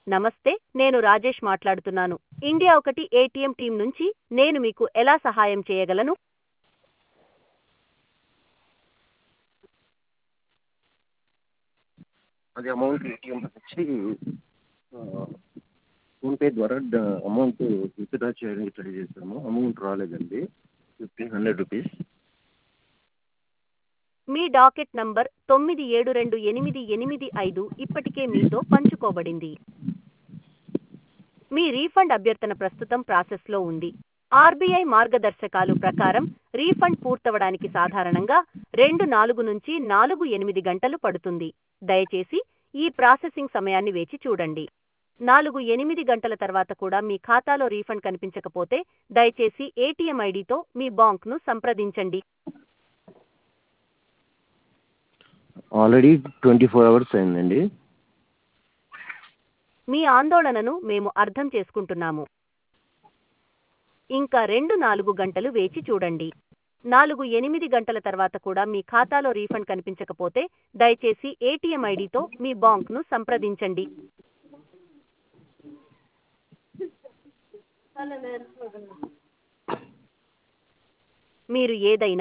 నమస్తే నేను రాజేష్ మాట్లాడుతున్నాను ఇండియా ఒకటి ఏటీఎం టీం నుంచి నేను మీకు ఎలా సహాయం చేయగలను అది అమౌంట్ ఏటీఎం వచ్చి ఫోన్పే ద్వారా అమౌంట్ విత్డ్రా చేయడానికి ట్రై చేసాము అమౌంట్ రాలేదండి ఫిఫ్టీన్ హండ్రెడ్ రూపీస్ మీ డాకెట్ నంబర్ తొమ్మిది ఏడు రెండు ఎనిమిది ఎనిమిది ఐదు ఇప్పటికే మీతో పంచుకోబడింది మీ రీఫండ్ అభ్యర్థన ప్రస్తుతం ప్రాసెస్లో ఉంది ఆర్బీఐ మార్గదర్శకాలు ప్రకారం రీఫండ్ పూర్తవడానికి సాధారణంగా రెండు నాలుగు నుంచి నాలుగు ఎనిమిది గంటలు పడుతుంది దయచేసి ఈ ప్రాసెసింగ్ సమయాన్ని వేచి చూడండి నాలుగు ఎనిమిది గంటల తర్వాత కూడా మీ ఖాతాలో రీఫండ్ కనిపించకపోతే దయచేసి ఏటీఎం ఐడితో మీ బాంక్ను సంప్రదించండి ఆల్రెడీ ట్వంటీ ఫోర్ అవర్స్ అయిందండి మీ ఆందోళనను మేము అర్థం చేసుకుంటున్నాము ఇంకా రెండు నాలుగు గంటలు వేచి చూడండి నాలుగు ఎనిమిది గంటల తర్వాత కూడా మీ ఖాతాలో రీఫండ్ కనిపించకపోతే దయచేసి ఏటీఎం ఐడితో మీ బాంక్ను సంప్రదించండి మీరు ఏదైనా